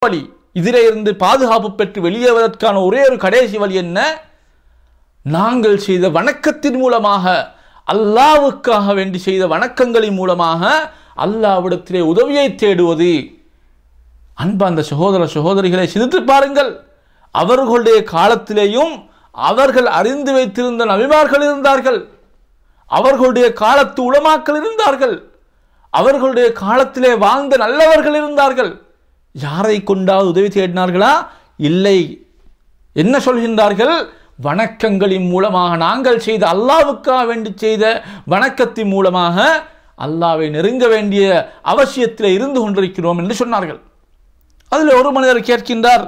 வழி இதிலே இருந்து பாதுகாப்பு பெற்று வெளியேறுவதற்கான ஒரே ஒரு கடைசி வழி என்ன நாங்கள் செய்த வணக்கத்தின் மூலமாக அல்லாவுக்காக வேண்டி செய்த வணக்கங்களின் மூலமாக அல்லாவிடத்திலே உதவியை தேடுவது அன்பு அந்த சகோதர சகோதரிகளை சிந்தித்து பாருங்கள் அவர்களுடைய காலத்திலேயும் அவர்கள் அறிந்து வைத்திருந்த நபிமார்கள் இருந்தார்கள் அவர்களுடைய காலத்து உளமாக்கள் இருந்தார்கள் அவர்களுடைய காலத்திலே வாழ்ந்த நல்லவர்கள் இருந்தார்கள் யாரை கொண்டாவது உதவி தேடினார்களா இல்லை என்ன சொல்கின்றார்கள் வணக்கங்களின் மூலமாக நாங்கள் செய்த அல்லாவுக்காக வேண்டி செய்த வணக்கத்தின் மூலமாக அல்லாவை நெருங்க வேண்டிய அவசியத்தில் இருந்து கொண்டிருக்கிறோம் என்று சொன்னார்கள் அதில் ஒரு மனிதர் கேட்கின்றார்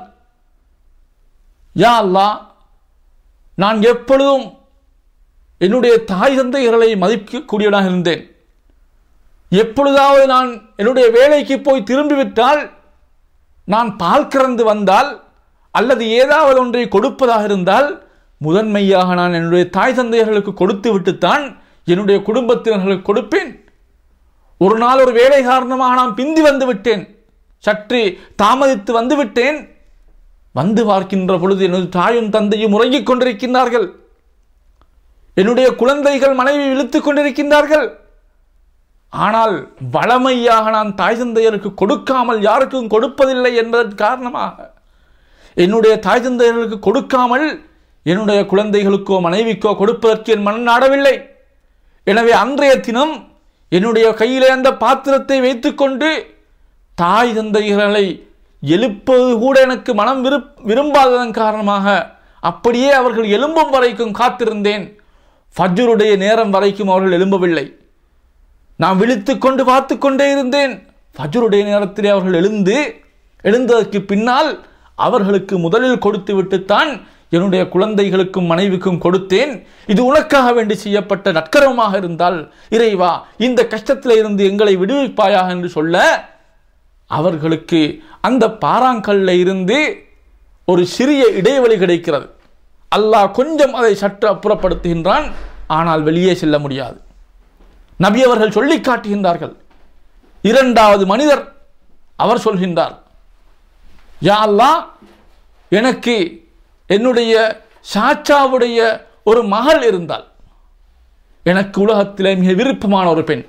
யா அல்லாஹ் நான் எப்பொழுதும் என்னுடைய தாய் தந்தைகளை மதிக்கக்கூடியவனாக இருந்தேன் எப்பொழுதாவது நான் என்னுடைய வேலைக்கு போய் திரும்பிவிட்டால் நான் பால் கறந்து வந்தால் அல்லது ஏதாவது ஒன்றை கொடுப்பதாக இருந்தால் முதன்மையாக நான் என்னுடைய தாய் தந்தையர்களுக்கு கொடுத்து விட்டுத்தான் என்னுடைய குடும்பத்தினர்களுக்கு கொடுப்பேன் ஒரு நாள் ஒரு வேலை காரணமாக நான் பிந்தி வந்து விட்டேன் சற்று தாமதித்து வந்து விட்டேன் வந்து பார்க்கின்ற பொழுது எனது தாயும் தந்தையும் உறங்கிக் கொண்டிருக்கின்றார்கள் என்னுடைய குழந்தைகள் மனைவி இழுத்துக் கொண்டிருக்கின்றார்கள் ஆனால் வளமையாக நான் தாய் தந்தையருக்கு கொடுக்காமல் யாருக்கும் கொடுப்பதில்லை என்பதன் காரணமாக என்னுடைய தாய் தந்தையர்களுக்கு கொடுக்காமல் என்னுடைய குழந்தைகளுக்கோ மனைவிக்கோ கொடுப்பதற்கு என் மனம் நாடவில்லை எனவே அன்றைய தினம் என்னுடைய கையிலே அந்த பாத்திரத்தை வைத்துக்கொண்டு தாய் தந்தைகளை எழுப்பது கூட எனக்கு மனம் விரு விரும்பாததன் காரணமாக அப்படியே அவர்கள் எழும்பும் வரைக்கும் காத்திருந்தேன் ஃபஜ்ருடைய நேரம் வரைக்கும் அவர்கள் எழும்பவில்லை நான் விழித்து கொண்டு பார்த்து கொண்டே இருந்தேன் ஃபஜ்ருடைய நேரத்திலே அவர்கள் எழுந்து எழுந்ததற்கு பின்னால் அவர்களுக்கு முதலில் கொடுத்து விட்டுத்தான் என்னுடைய குழந்தைகளுக்கும் மனைவிக்கும் கொடுத்தேன் இது உனக்காக வேண்டி செய்யப்பட்ட நற்கரமாக இருந்தால் இறைவா இந்த கஷ்டத்தில் இருந்து எங்களை விடுவிப்பாயாக என்று சொல்ல அவர்களுக்கு அந்த பாறாங்கல்ல இருந்து ஒரு சிறிய இடைவெளி கிடைக்கிறது அல்லாஹ் கொஞ்சம் அதை சற்று அப்புறப்படுத்துகின்றான் ஆனால் வெளியே செல்ல முடியாது நபி அவர்கள் சொல்லி காட்டுகின்றார்கள் இரண்டாவது மனிதர் அவர் சொல்கின்றார் யா அல்லாஹ் எனக்கு என்னுடைய சாச்சாவுடைய ஒரு மகள் இருந்தால் எனக்கு உலகத்திலே மிக விருப்பமான ஒரு பெண்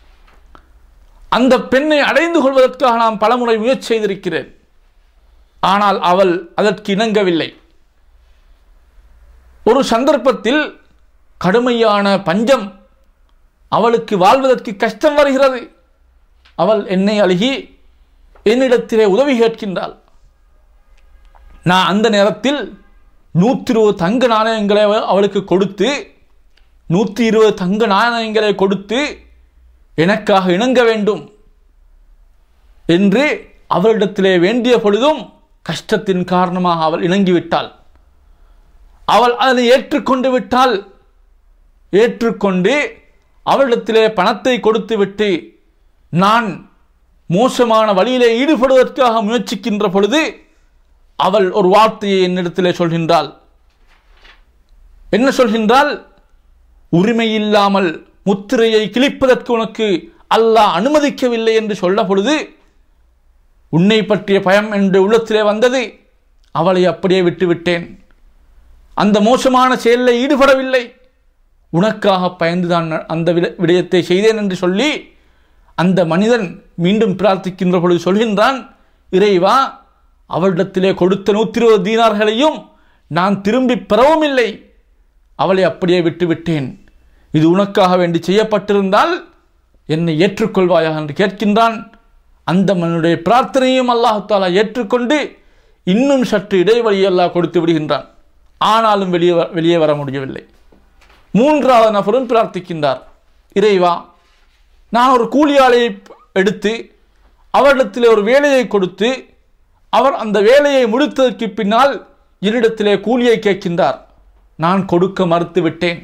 அந்த பெண்ணை அடைந்து கொள்வதற்காக நான் பலமுறை முயற்சி செய்திருக்கிறேன் ஆனால் அவள் அதற்கு இணங்கவில்லை ஒரு சந்தர்ப்பத்தில் கடுமையான பஞ்சம் அவளுக்கு வாழ்வதற்கு கஷ்டம் வருகிறது அவள் என்னை அழுகி என்னிடத்திலே உதவி கேட்கின்றாள் நான் அந்த நேரத்தில் நூற்றி இருபது தங்க நாணயங்களை அவளுக்கு கொடுத்து நூற்றி இருபது தங்க நாணயங்களை கொடுத்து எனக்காக இணங்க வேண்டும் என்று அவளிடத்திலே வேண்டிய பொழுதும் கஷ்டத்தின் காரணமாக அவள் இணங்கிவிட்டாள் அவள் அதை ஏற்றுக்கொண்டு விட்டால் ஏற்றுக்கொண்டு அவளிடத்திலே பணத்தை கொடுத்து விட்டு நான் மோசமான வழியிலே ஈடுபடுவதற்காக முயற்சிக்கின்ற பொழுது அவள் ஒரு வார்த்தையை என்னிடத்திலே சொல்கின்றாள் என்ன சொல்கின்றாள் உரிமை இல்லாமல் முத்திரையை கிழிப்பதற்கு உனக்கு அல்லாஹ் அனுமதிக்கவில்லை என்று சொல்ல பொழுது உன்னை பற்றிய பயம் என்று உள்ளத்திலே வந்தது அவளை அப்படியே விட்டுவிட்டேன் அந்த மோசமான செயலில் ஈடுபடவில்லை உனக்காக பயந்துதான் அந்த விட- விடயத்தை செய்தேன் என்று சொல்லி அந்த மனிதன் மீண்டும் பிரார்த்திக்கின்ற பொழுது சொல்கின்றான் இறைவா அவளிடத்திலே கொடுத்த நூற்றி இருபது தீனார்களையும் நான் திரும்பி பெறவும் இல்லை அவளை அப்படியே விட்டுவிட்டேன் இது உனக்காக வேண்டி செய்யப்பட்டிருந்தால் என்னை ஏற்றுக்கொள்வாயாக என்று கேட்கின்றான் அந்த மனுடைய பிரார்த்தனையும் அல்லாஹு தாலா ஏற்றுக்கொண்டு இன்னும் சற்று இடைவெளி அல்லாஹ் கொடுத்து விடுகின்றான் ஆனாலும் வெளியே வ- வெளியே வர முடியவில்லை மூன்றாவது நபரும் பிரார்த்திக்கின்றார் இறைவா நான் ஒரு கூலியாளையை எடுத்து அவரிடத்திலே ஒரு வேலையை கொடுத்து அவர் அந்த வேலையை முடித்ததற்கு பின்னால் என்னிடத்திலே கூலியை கேட்கின்றார் நான் கொடுக்க மறுத்து விட்டேன்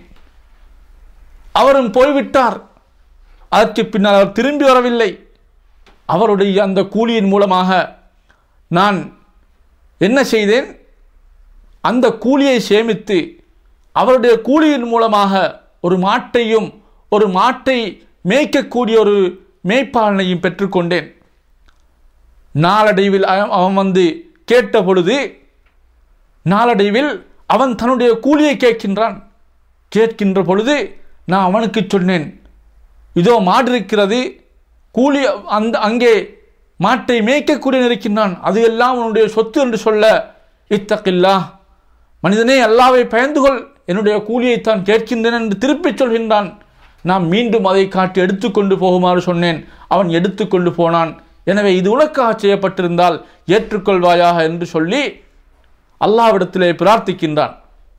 அவரும் போய்விட்டார் அதற்கு பின்னால் அவர் திரும்பி வரவில்லை அவருடைய அந்த கூலியின் மூலமாக நான் என்ன செய்தேன் அந்த கூலியை சேமித்து அவருடைய கூலியின் மூலமாக ஒரு மாட்டையும் ஒரு மாட்டை மேய்க்கக்கூடிய ஒரு மேய்ப்பாளனையும் பெற்றுக்கொண்டேன் நாளடைவில் அவன் அவன் வந்து கேட்ட பொழுது நாளடைவில் அவன் தன்னுடைய கூலியை கேட்கின்றான் கேட்கின்ற பொழுது நான் அவனுக்கு சொன்னேன் இதோ மாடு இருக்கிறது கூலி அந்த அங்கே மாட்டை மேய்க்கக்கூடிய இருக்கின்றான் அது எல்லாம் உன்னுடைய சொத்து என்று சொல்ல இத்தக்கில்லா மனிதனே அல்லாவை பயந்துகொள் என்னுடைய கூலியைத்தான் கேட்கின்றேன் என்று திருப்பிச் சொல்கின்றான் நான் மீண்டும் அதை காட்டி எடுத்துக்கொண்டு போகுமாறு சொன்னேன் அவன் எடுத்துக்கொண்டு போனான் எனவே இது உனக்காக செய்யப்பட்டிருந்தால் ஏற்றுக்கொள்வாயாக என்று சொல்லி அல்லாவிடத்திலே பிரார்த்திக்கின்றான்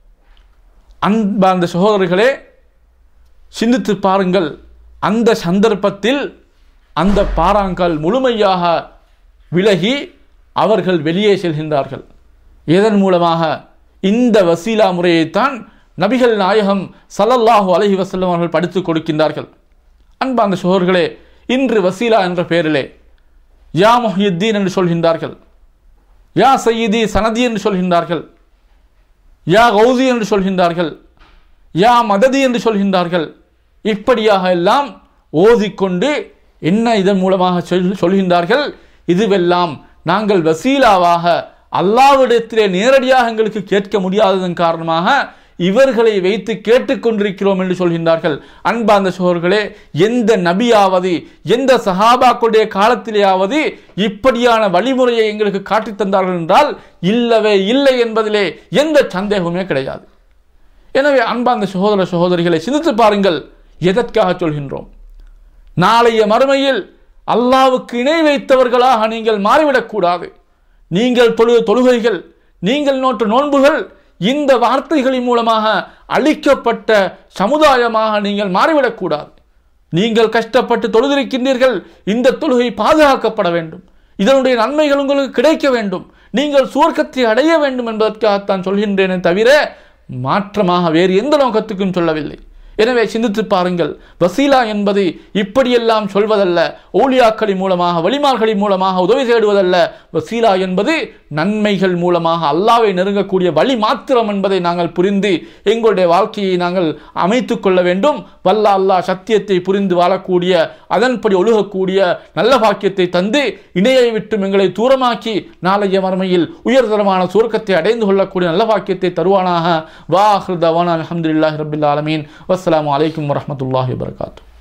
அன்பார்ந்த சகோதரர்களே சிந்தித்து பாருங்கள் அந்த சந்தர்ப்பத்தில் அந்த பாறாங்கல் முழுமையாக விலகி அவர்கள் வெளியே செல்கின்றார்கள் இதன் மூலமாக இந்த வசீலா முறையைத்தான் நபிகள் நாயகம் ஸல்லல்லாஹு அலைஹி வஸல்லம் அவர்கள் படித்துக் கொடுக்கின்றார்கள் அன்பார்ந்த சகோதரர்களே இன்று வசீலா என்ற பெயரிலே யா முஹியுத்தீன் என்று சொல்கின்றார்கள் யா சையீதி சனதி என்று சொல்கின்றார்கள் யா கௌசி என்று சொல்கின்றார்கள் யா மததி என்று சொல்கின்றார்கள் இப்படியாக எல்லாம் ஓதிக்கொண்டு என்ன இதன் மூலமாக சொல் சொல்கின்றார்கள் இதுவெல்லாம் நாங்கள் வசீலாவாக அல்லாவிடத்திலே நேரடியாக எங்களுக்கு கேட்க முடியாததன் காரணமாக இவர்களை வைத்து கேட்டுக்கொண்டிருக்கிறோம் என்று சொல்கின்றார்கள் அன்பார்ந்த சோழர்களே எந்த நபியாவது எந்த சஹாபாக்களுடைய காலத்திலேயாவது இப்படியான வழிமுறையை எங்களுக்கு காட்டித் தந்தார்கள் என்றால் இல்லவே இல்லை என்பதிலே எந்த சந்தேகமே கிடையாது எனவே அன்பார்ந்த சகோதர சகோதரிகளை சிந்தித்து பாருங்கள் எதற்காக சொல்கின்றோம் நாளைய மறுமையில் அல்லாவுக்கு இணை வைத்தவர்களாக நீங்கள் மாறிவிடக்கூடாது நீங்கள் தொழு தொழுகைகள் நீங்கள் நோட்டு நோன்புகள் இந்த வார்த்தைகளின் மூலமாக அழிக்கப்பட்ட சமுதாயமாக நீங்கள் மாறிவிடக்கூடாது நீங்கள் கஷ்டப்பட்டு தொழுதிருக்கின்றீர்கள் இந்த தொழுகை பாதுகாக்கப்பட வேண்டும் இதனுடைய நன்மைகள் உங்களுக்கு கிடைக்க வேண்டும் நீங்கள் சுவர்க்கத்தை அடைய வேண்டும் என்பதற்காகத்தான் சொல்கின்றேனே தவிர மாற்றமாக வேறு எந்த நோக்கத்துக்கும் சொல்லவில்லை எனவே சிந்தித்து பாருங்கள் வசீலா என்பது இப்படியெல்லாம் சொல்வதல்ல ஓலியாக்களின் மூலமாக வழிமார்களின் மூலமாக உதவி தேடுவதல்ல வசீலா என்பது நன்மைகள் மூலமாக அல்லாவை நெருங்கக்கூடிய வழி மாத்திரம் என்பதை நாங்கள் புரிந்து எங்களுடைய வாழ்க்கையை நாங்கள் அமைத்து கொள்ள வேண்டும் வல்ல அல்லாஹ் சத்தியத்தை புரிந்து வாழக்கூடிய அதன்படி ஒழுகக்கூடிய நல்ல பாக்கியத்தை தந்து இணையை விட்டு எங்களை தூரமாக்கி நாளைய மறுமையில் உயர்தரமான சுருக்கத்தை அடைந்து கொள்ளக்கூடிய நல்ல பாக்கியத்தை தருவானாக வா ஹிருதவான் அலமதுல்லாஹி ரபில் ஆலமீன் வஸ்ஸலாமு அலைக்கும் வரஹ்மத்துல்லாஹி வபரகாத்துஹு